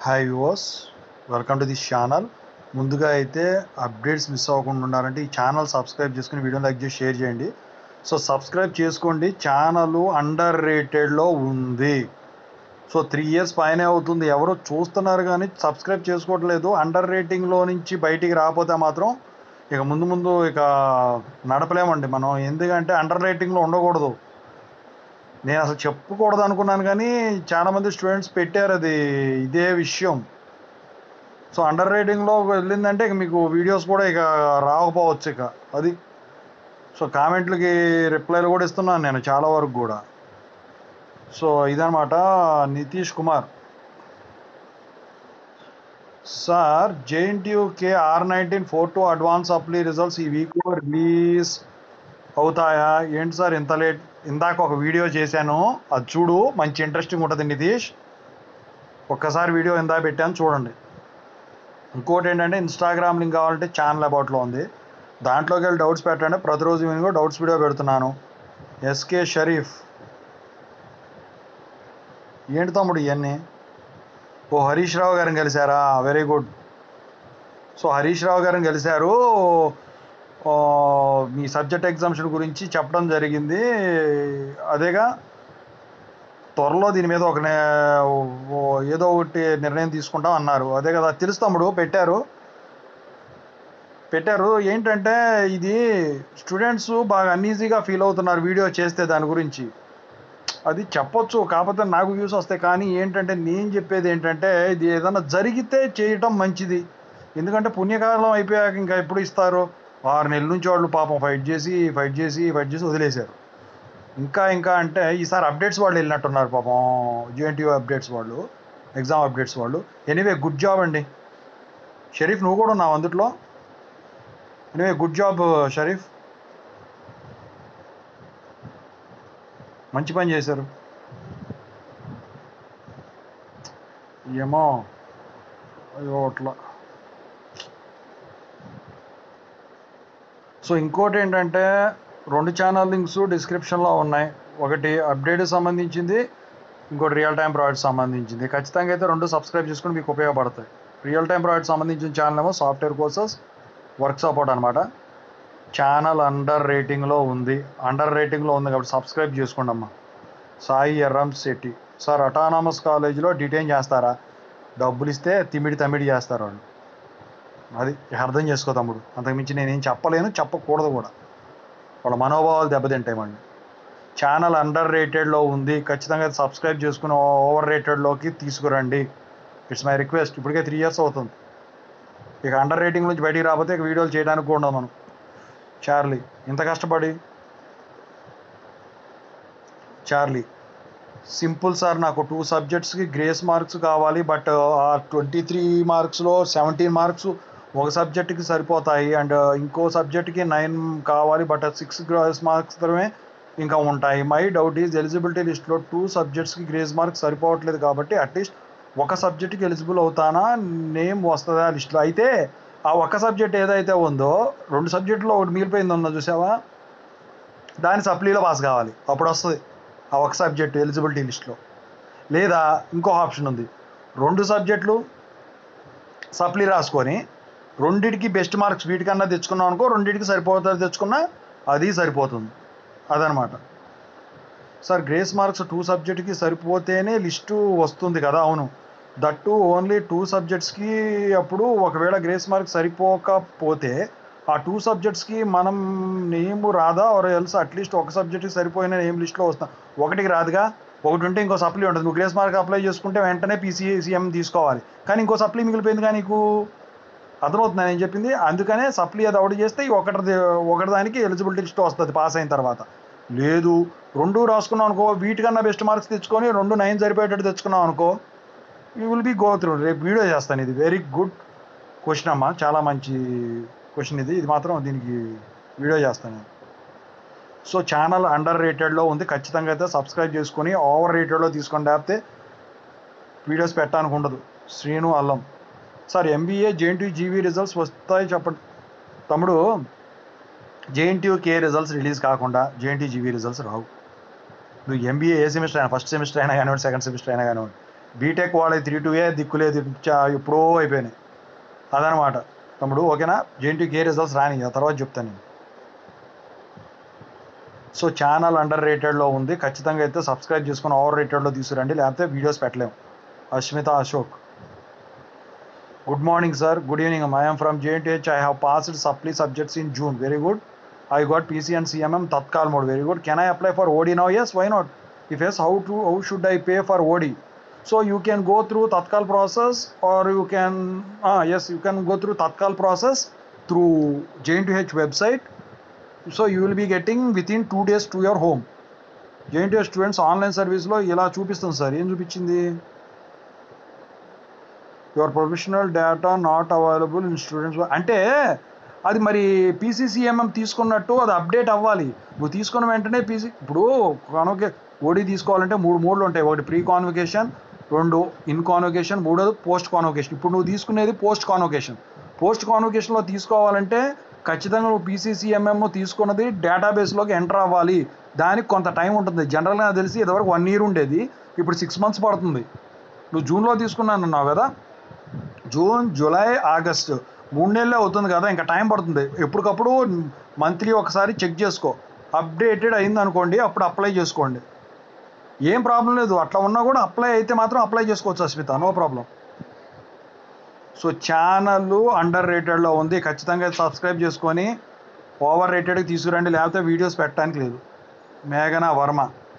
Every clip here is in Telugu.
hi viewers welcome to this channel ముందుగా అయితే అప్డేట్స్ మిస్ అవ్వకుండా ఉండాలంటే ఈ ఛానల్ సబ్స్క్రైబ్ చేసుకుని వీడియో లైక్ చేసి షేర్ చేయండి సో సబ్స్క్రైబ్ చేసుకోండి ఛానల్ అండర్ రేటెడ్లో ఉంది సో త్రీ ఇయర్స్ పైనే అవుతుంది ఎవరో చూస్తున్నారు కానీ సబ్స్క్రైబ్ చేసుకోవట్లేదు అండర్ రేటింగ్లో నుంచి బయటికి రాకపోతే మాత్రం ఇక ముందు ముందు ఇక నడపలేమండి మనం ఎందుకంటే అండర్ రేటింగ్లో ఉండకూడదు నేను అసలు చెప్పకూడదు అనుకున్నాను కానీ చాలామంది స్టూడెంట్స్ పెట్టారు అది ఇదే విషయం సో అండర్ రేటింగ్లో వెళ్ళిందంటే ఇక మీకు వీడియోస్ కూడా ఇక రాకపోవచ్చు ఇక అది సో కామెంట్లకి రిప్లైలు కూడా ఇస్తున్నాను నేను చాలా వరకు కూడా సో ఇదనమాట Nitish Kumar sir JNTUK R nineteen four two advance supply results ఈ వీక్లో రిలీజ్ అవుతాయా ఏంటి సార్ ఇంత లేట్ ఇందాక ఒక వీడియో చేశాను అది చూడు మంచి ఇంట్రెస్టింగ్ ఉంటుంది నితీష్ ఒక్కసారి వీడియో ఇందాక పెట్టాను చూడండి ఇంకోటి ఏంటంటే ఇన్స్టాగ్రామ్ లింక్ కావాలంటే ఛానల్ అబౌట్లో ఉంది దాంట్లోకి వెళ్ళి డౌట్స్ పెట్టండి ప్రతిరోజు ఈవినింగ్ డౌట్స్ వీడియో పెడుతున్నాను ఎస్కే షరీఫ్ ఏంటి తమ్ముడు ఇవన్నీ ఓ హరీష్ రావు గారిని కలిశారా very good so Harish Rao garu కలిశారు ఆ, మీ సబ్జెక్ట్ ఎగ్జామ్షన్ గురించి చెప్పడం జరిగింది అదేగా త్వరలో దీని మీద ఒక నే- ఓ- ఏదో ఒకటి నిర్ణయం తీసుకుంటాం అన్నారు అదే కదా తెలుసు తమ్ముడు పెట్టారు పెట్టారు ఏంటంటే ఇది స్టూడెంట్స్ బాగా అన్ఈజీగా ఫీల్ అవుతున్నారు వీడియో చేస్తే దాని గురించి అది చెప్పొచ్చు కాకపోతే నాకు వ్యూస్ వస్తాయి కానీ ఏంటంటే నేను చెప్పేది ఏంటంటే ఇది ఏదైనా జరిగితే చేయటం మంచిది ఎందుకంటే పుణ్యకాలం అయిపోయాక ఇంకా ఎప్పుడు ఇస్తారు ఆరు నెలల నుంచి వాళ్ళు పాపం ఫైట్ చేసి ఫైట్ చేసి ఫైట్ చేసి వదిలేశారు ఇంకా ఇంకా అంటే ఈసారి అప్డేట్స్ వాళ్ళు వెళ్ళినట్టున్నారు పాపం జేఎన్టీయూ అప్డేట్స్ వాళ్ళు ఎగ్జామ్ అప్డేట్స్ వాళ్ళు ఎనీవే గుడ్ జాబ్ అండి షరీఫ్ నువ్వు కూడా ఉన్నావు అందుట్లో ఎనీవే గుడ్ జాబ్ షరీఫ్ మంచి పని చేశారు ఏమో అయ్యో అట్లా సో ఇంకోటి ఏంటంటే రెండు ఛానల్ లింక్స్ డిస్క్రిప్షన్లో ఉన్నాయి ఒకటి అప్డేట్ సంబంధించింది ఇంకోటి రియల్ టైం ప్రాజెక్ట్ సంబంధించింది ఖచ్చితంగా అయితే రెండు సబ్స్క్రైబ్ చేసుకుని మీకు ఉపయోగపడతాయి రియల్ టైం ప్రాజెక్ట్ సంబంధించిన ఛానల్ ఏమో సాఫ్ట్వేర్ కోర్సెస్ వర్క్ సపోర్ట్ అనమాట ఛానల్ అండర్ రేటింగ్లో ఉంది అండర్ రేటింగ్లో ఉంది కాబట్టి సబ్స్క్రైబ్ చేసుకోండి అమ్మా సాయి ఎర్రం శెట్టి సార్ అటానమస్ కాలేజీలో డిటైన్ చేస్తారా డబ్బులు ఇస్తే తిమిడి తమిడి చేస్తారు వాళ్ళు అది అర్థం చేసుకో తమ్ముడు అంతకుమించి నేనేం చెప్పలేను చెప్పకూడదు కూడా వాళ్ళ మనోభావాలు దెబ్బతింటాయి మళ్ళీ ఛానల్ అండర్ రేటెడ్లో ఉంది ఖచ్చితంగా సబ్స్క్రైబ్ చేసుకుని ఓవర్ రేటెడ్లోకి తీసుకురండి ఇట్స్ మై రిక్వెస్ట్ ఇప్పటికే త్రీ ఇయర్స్ అవుతుంది ఇక అండర్ రేటింగ్ నుంచి బయటికి రాకపోతే ఇక వీడియోలు చేయడానికి కూడా ఉండదు మనం చార్లీ ఇంత కష్టపడి చార్లీ సింపుల్ సార్ నాకు టూ సబ్జెక్ట్స్కి గ్రేస్ మార్క్స్ కావాలి బట్ ఆ ట్వంటీ త్రీ మార్క్స్లో సెవెంటీన్ మార్క్స్ ఒక సబ్జెక్ట్కి సరిపోతాయి అండ్ ఇంకో సబ్జెక్ట్కి నైన్ కావాలి బట్ సిక్స్ గ్రేస్ మార్క్స్ మాత్రమే ఇంకా ఉంటాయి మై డౌట్ ఈజ్ ఎలిజిబిలిటీ లిస్ట్లో టూ సబ్జెక్ట్స్కి గ్రేస్ మార్క్స్ సరిపోవట్లేదు కాబట్టి అట్లీస్ట్ ఒక సబ్జెక్ట్కి ఎలిజిబుల్ అవుతానా నేమ్ వస్తుందా లిస్ట్లో అయితే ఆ ఒక్క సబ్జెక్ట్ ఏదైతే ఉందో రెండు సబ్జెక్టులో ఒకటి మిగిలిపోయింది ఉందో చూసావా దాని సప్లీలో పాస్ కావాలి అప్పుడు వస్తుంది ఆ ఒక సబ్జెక్ట్ ఎలిజిబిలిటీ లిస్ట్లో లేదా ఇంకో ఆప్షన్ ఉంది రెండు సబ్జెక్టులు సప్లీ రాసుకొని రెండిటికి బెస్ట్ మార్క్స్ వీటికన్నా తెచ్చుకున్నాం అనుకో రెండిటికి సరిపోతుంది తెచ్చుకున్నా అది సరిపోతుంది అదనమాట సార్ గ్రేస్ మార్క్స్ టూ సబ్జెక్ట్కి సరిపోతేనే లిస్టు వస్తుంది కదా అవును దట్టు ఓన్లీ టూ సబ్జెక్ట్స్కి అప్పుడు ఒకవేళ గ్రేస్ మార్క్స్ సరిపోకపోతే ఆ టూ సబ్జెక్ట్స్కి మనం నేమ్ రాదా ఆర్ ఎల్స్ అట్లీస్ట్ ఒక సబ్జెక్ట్కి సరిపోయిన నేమ్ లిస్ట్లో వస్తాం ఒకటికి రాదుగా ఒకటి ఉంటే ఇంకో సప్లీ ఉంటుంది నువ్వు గ్రేస్ మార్క్ అప్లై చేసుకుంటే వెంటనే పీసీసీఎం తీసుకోవాలి కానీ ఇంకో సప్లీ మిగిలిపోయింది కానీ నీకు అర్థమవుతుంది నేను చెప్పింది అందుకనే సప్లీ అది అవుట్ చేస్తే ఈ ఒకటి ఒకటి దానికి ఎలిజిబిలిటీ లిస్ట్ వస్తుంది పాస్ అయిన తర్వాత లేదు రెండు రాసుకున్నాం అనుకో వీటికన్నా బెస్ట్ మార్క్స్ తెచ్చుకొని రెండు నైన్ సరిపోయేటట్టు తెచ్చుకున్నాం అనుకో you will be go through రేపు వీడియో చేస్తాను ఇది వెరీ గుడ్ క్వశ్చన్ అమ్మా చాలా మంచి క్వశ్చన్ ఇది ఇది మాత్రం దీనికి వీడియో చేస్తాను నేను సో ఛానల్ అండర్ రేటెడ్లో ఉంది ఖచ్చితంగా అయితే సబ్స్క్రైబ్ చేసుకొని ఓవర్ రేటెడ్లో తీసుకొని లేకపోతే వీడియోస్ పెట్టడానికి ఉండదు Srinu Allam sir MBA JNT GV results వస్తాయి చెప్పండి తమ్ముడు జేఎన్టీయూ కే రిజల్ట్స్ రిలీజ్ కాకుండా జేఎన్టీ జీవీ రిజల్ట్స్ రావు నువ్వు ఎంబీఏ ఏ సెమిస్టర్ అయినా ఫస్ట్ సెమిస్టర్ అయినా కానివ్వండి సెకండ్ సెమిస్టర్ అయినా కానివ్వండి బీటెక్ వాళ్ళకి త్రీ టూ ఏ దిక్కులేదు చా- ఎప్పుడో అయిపోయినాయి అదనమాట తమ్ముడు ఓకేనా జేఎన్టీ కే రిజల్ట్స్ రాని ఆ తర్వాత చెప్తాను నేను సో ఛానల్ అండర్ రేటెడ్లో ఉంది ఖచ్చితంగా అయితే సబ్స్క్రైబ్ చేసుకొని ఓవర్ రేటెడ్లో తీసుకురండి లేకపోతే వీడియోస్ పెట్టలేము Ashmitha Ashok good morning sir good evening I'm from JNTH I have passed supply subjects in June very good I got PC and CMM tatkal mode very good can I apply for OD now yes why not if yes how to how should I pay for OD so you can go through tatkal process or you can yes you can go through tatkal process through JNTH website so you will be getting with in two days to your home JNTH students online సర్వీస్లో ఇలా చూపిస్తుంది సార్ ఏం చూపించింది your professional data not available in students అంటే అది మరి పీసీసీఎంఎం తీసుకున్నట్టు అది అప్డేట్ అవ్వాలి నువ్వు తీసుకున్న వెంటనే పీసీ ఇప్పుడు కాన్వకే ఓడి తీసుకోవాలంటే మూడు మోడ్లు ఉంటాయి ఒకటి ప్రీ కాన్వకేషన్ రెండు ఇన్ కాన్వకేషన్ మూడోది పోస్ట్ కాన్వకేషన్ ఇప్పుడు నువ్వు తీసుకునేది పోస్ట్ కాన్వకేషన్ పోస్ట్ కాన్వకేషన్లో తీసుకోవాలంటే ఖచ్చితంగా నువ్వు పీసీసీఎంఎం తీసుకున్నది డేటాబేస్లోకి ఎంటర్ అవ్వాలి దానికి కొంత టైం ఉంటుంది జనరల్గా నాకు తెలిసి ఇదివరకు వన్ ఇయర్ ఉండేది ఇప్పుడు సిక్స్ మంత్స్ పడుతుంది నువ్వు జూన్లో తీసుకున్నాను అన్నావు కదా జూన్ జూలై ఆగస్ట్ మూడు నెలలే అవుతుంది కదా ఇంకా టైం పడుతుంది ఎప్పటికప్పుడు మంత్లీ ఒకసారి చెక్ చేసుకో అప్డేటెడ్ అయింది అనుకోండి అప్పుడు అప్లై చేసుకోండి ఏం ప్రాబ్లం లేదు అట్లా ఉన్నా కూడా అప్లై అయితే మాత్రం అప్లై చేసుకోవచ్చు Asmitha no problem so channel under రేటెడ్లో ఉంది ఖచ్చితంగా సబ్స్క్రైబ్ చేసుకొని ఓవర్ రేటెడ్కి తీసుకురండి లేకపోతే వీడియోస్ పెట్టడానికి లేదు మేఘనా వర్మ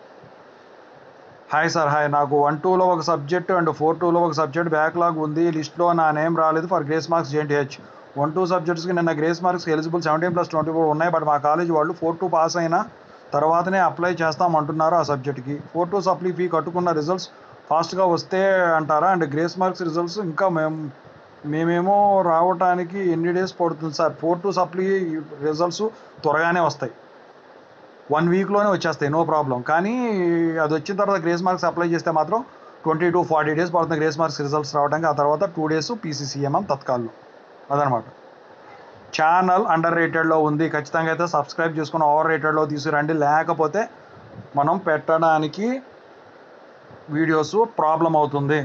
హాయ్ సార్ హాయ్ నాకు వన్ టూలో ఒక సబ్జెక్ట్ అండ్ ఫోర్ టూలో ఒక సబ్జెక్ట్ బ్యాక్లాగ్ ఉంది లిస్ట్లో నా నేమ్ రాలేదు for grace marks JNTH one two సబ్జెక్ట్స్కి నిన్న grace marks eligible seventeen plus twenty four ఉన్నాయి బట్ మా కాలేజ్ వాళ్ళు ఫోర్ టూ పాస్ అయినా తర్వాతనే అప్లై చేస్తామంటున్నారు ఆ సబ్జెక్ట్కి ఫోర్ టూ సప్లీ ఫీ కట్టుకున్న రిజల్ట్స్ ఫాస్ట్గా వస్తే అంటారా అండ్ గ్రేస్ మార్క్స్ రిజల్ట్స్ ఇంకా మేము మేమేమో రావటానికి ఎన్ని డేస్ పడుతుంది sir four two supply results త్వరగానే వస్తాయి వన్ వీక్లోనే వచ్చేస్తాయి నో ప్రాబ్లం కానీ అది వచ్చిన తర్వాత గ్రేస్ మార్క్స్ అప్లై చేస్తే మాత్రం ట్వంటీ టు ఫార్టీ డేస్ పడుతుంది గ్రేస్ మార్క్స్ రిజల్ట్స్ రావడానికి ఆ తర్వాత టూ డేస్ పీసీసీఎంఎం తత్కాల్లో అదనమాట ఛానల్ అండర్ రేటెడ్లో ఉంది ఖచ్చితంగా అయితే సబ్స్క్రైబ్ చేసుకుని ఓవర్ రేటెడ్లో తీసుకురండి లేకపోతే మనం పెట్టడానికి వీడియోస్ ప్రాబ్లం అవుతుంది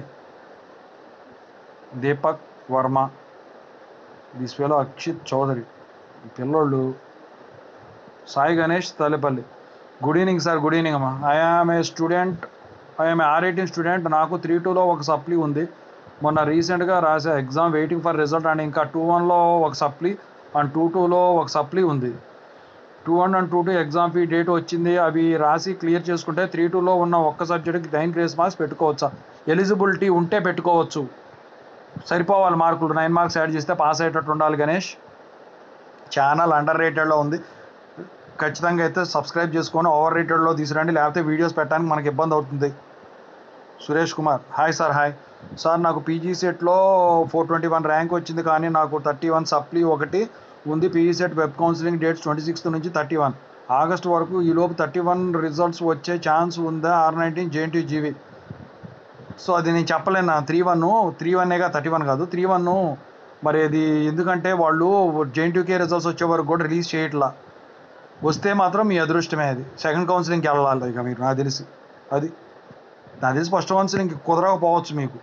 దీపక్ వర్మ దిస్వేలో అక్షిత్ చౌదరి ఈ పిల్లోళ్ళు Sai Ganesh Talepalli good evening sir good evening అమ్మా I am a student I'm R eighteen student నాకు త్రీ టూలో ఒక సప్లీ ఉంది మొన్న రీసెంట్గా రాసే exam waiting for result and ఇంకా టూ వన్లో ఒక సప్లీ అండ్ టూ టూలో ఒక సప్లీ ఉంది two one and two two exam fee date వచ్చింది అవి రాసి క్లియర్ చేసుకుంటే త్రీ టూలో ఉన్న ఒక్క సబ్జెక్ట్కి నైన్ గ్రేస్ మార్క్స్ పెట్టుకోవచ్చా ఎలిజిబిలిటీ ఉంటే పెట్టుకోవచ్చు సరిపోవాలి మార్కులు నైన్ మార్క్స్ యాడ్ చేస్తే పాస్ అయ్యేటట్టు ఉండాలి గణేష్ ఛానల్ అండర్ రేటెడ్లో ఉంది ఖచ్చితంగా అయితే సబ్స్క్రైబ్ చేసుకొని ఓవర్ రేటెడ్లో తీసుకురండి లేకపోతే వీడియోస్ పెట్టడానికి మనకి ఇబ్బంది అవుతుంది Suresh Kumar hi sir hi sir నాకు పీజీ సెట్లో ఫోర్ ట్వంటీ వన్ ర్యాంక్ వచ్చింది కానీ నాకు థర్టీ వన్ సప్లీ ఒకటి ఉంది PG CET web counselling dates twenty sixth నుంచి థర్టీ వన్ ఆగస్ట్ వరకు ఈలోపు థర్టీ వన్ రిజల్ట్స్ వచ్చే ఛాన్స్ ఉందా R nineteen JNT GV so అది నేను చెప్పలేను త్రీ వన్ త్రీ వన్నేగా థర్టీ వన్ కాదు త్రీ వన్ మరి అది ఎందుకంటే వాళ్ళు జేఎన్టీకే రిజల్ట్స్ వచ్చే వరకు కూడా రిలీజ్ చేయట్లా వస్తే మాత్రం మీ అదృష్టమే అది సెకండ్ కౌన్సిలింగ్కి వెళ్ళాలి ఇక మీరు నాకు తెలిసి అది నాకు తెలిసి ఫస్ట్ కౌన్సిలింగ్ కుదరకపోవచ్చు మీకు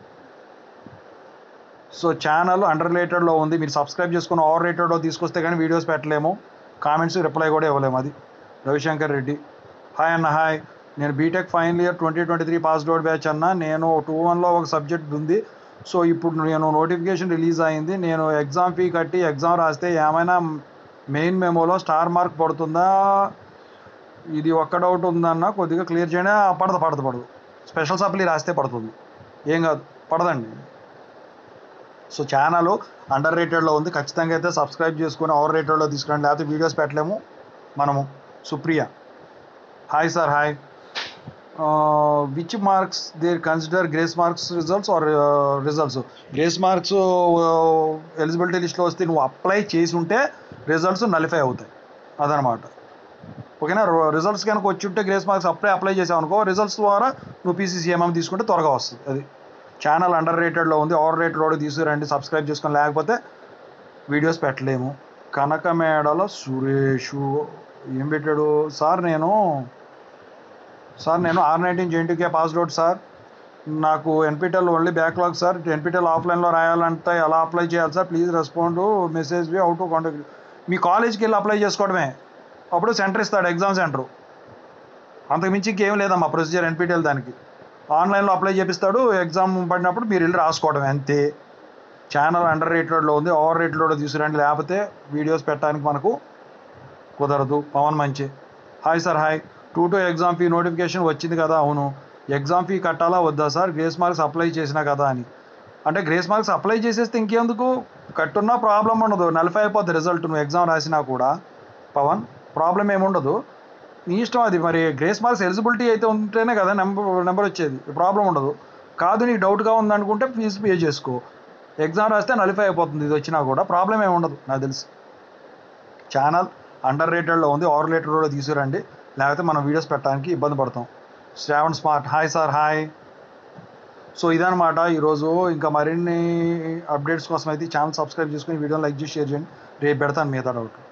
సో ఛానల్ అండర్ రేటెడ్లో ఉంది మీరు సబ్స్క్రైబ్ చేసుకుని ఓవర్ రేటెడ్లో తీసుకొస్తే కానీ వీడియోస్ పెట్టలేము కామెంట్స్ రిప్లై కూడా ఇవ్వలేము అది రవిశంకర్ రెడ్డి హాయ్ అన్న హాయ్ నేను BTech final year twenty twenty three pass out batch అన్న నేను టూ వన్లో ఒక సబ్జెక్ట్ ఉంది సో ఇప్పుడు నేను నోటిఫికేషన్ రిలీజ్ అయింది నేను ఎగ్జామ్ ఫీ కట్టి ఎగ్జామ్ రాస్తే ఏమైనా మెయిన్ మెమోలో స్టార్ మార్క్ పడుతుందా ఇది ఒక్క డౌట్ ఉందన్న కొద్దిగా క్లియర్ చేయడం ఆ, పడదు పడదు పడదు స్పెషల్ సప్లీ రాస్తే పడుతుంది ఏం కాదు పడదండి సో ఛానల్ అండర్ రేటెడ్లో ఉంది ఖచ్చితంగా అయితే సబ్స్క్రైబ్ చేసుకొని ఓవర్ రేటెడ్లో తీసుకురండి లేకపోతే వీడియోస్ పెట్టలేము మనము Supriya hi sir hi which marks there consider grace marks results or results grace marks eligibility లిస్ట్లో వస్తే నువ్వు అప్లై చేసి ఉంటే రిజల్ట్స్ నలిఫై అవుతాయి అదనమాట ఓకేనా రిజల్ట్స్ కనుక వచ్చి ఉంటే గ్రేస్ మార్క్స్ అప్లై అప్లై చేసావు అనుకో రిజల్ట్స్ ద్వారా నువ్వు పీసీసీఎంఎం తీసుకుంటే త్వరగా వస్తుంది అది ఛానల్ అండర్ రేటెడ్లో ఉంది ఓవర్ రేటెడ్ కూడా తీసుకురండి సబ్స్క్రైబ్ చేసుకొని లేకపోతే వీడియోస్ పెట్టలేము కనకమేడల సురేష్ ఏం పెట్టాడు సార్ నేను సార్ నేను R nineteen JNTK passed out sir నాకు NPTEL only backlog sir NPTEL ఆఫ్లైన్లో రాయాలంటే ఎలా అప్లై చేయాలి sir please respond message we out to contact మీ కాలేజ్కి వెళ్ళి అప్లై చేసుకోవడమే అప్పుడు సెంటర్ ఇస్తాడు ఎగ్జామ్ సెంటర్ అంతకుమించి ఇంకేం లేదమ్మా ప్రొసీజర్ ఎన్పిటిఎల్ దానికి ఆన్లైన్లో అప్లై చేపిస్తాడు ఎగ్జామ్ పడినప్పుడు మీరు వెళ్ళి రాసుకోవడమే అంతే ఛానల్ అండర్ రేటెడ్లో ఉంది ఓవర్ రేటెడ్లో తీసుకురండి లేకపోతే వీడియోస్ పెట్టడానికి మనకు కుదరదు పవన్ మంచి hi sir hi two two exam fee notification వచ్చింది కదా అవును ఎగ్జామ్ ఫీ కట్టాలా వద్దా సార్ గ్రేస్ మార్క్స్ అప్లై చేసినా కదా అని అంటే గ్రేస్ మార్క్స్ అప్లై చేసేస్తే ఇంకెందుకు కట్టున్నా ప్రాబ్లం ఉండదు నలిఫై అయిపోద్ది రిజల్ట్ నువ్వు ఎగ్జామ్ రాసినా కూడా పవన్ ప్రాబ్లం ఏముండదు నీ ఇష్టం అది మరి గ్రేస్ మార్క్స్ ఎలిజిబిలిటీ అయితే ఉంటేనే కదా నెంబర్ నెంబర్ వచ్చేది ప్రాబ్లం ఉండదు కాదు నీకు డౌట్గా ఉందనుకుంటే ఫీజు పే చేసుకో ఎగ్జామ్ రాస్తే నలిఫై అయిపోతుంది ఇది వచ్చినా కూడా ప్రాబ్లం ఏమి ఉండదు నాకు తెలిసి ఛానల్ అండర్ రేటెడ్లో ఉంది ఓవర్ రేటెడ్లో తీసుకురండి లేకపోతే మనం వీడియోస్ పెట్టడానికి ఇబ్బంది పడతాం Shravan smart hi sir hi so ఇదనమాట ఈరోజు ఇంకా మరిన్ని అప్డేట్స్ కోసం అయితే ఛానల్ సబ్స్క్రైబ్ చేసుకుని వీడియోని లైక్ చేసి షేర్ చేయండి రేపు పెడతాను మిగతా డౌట్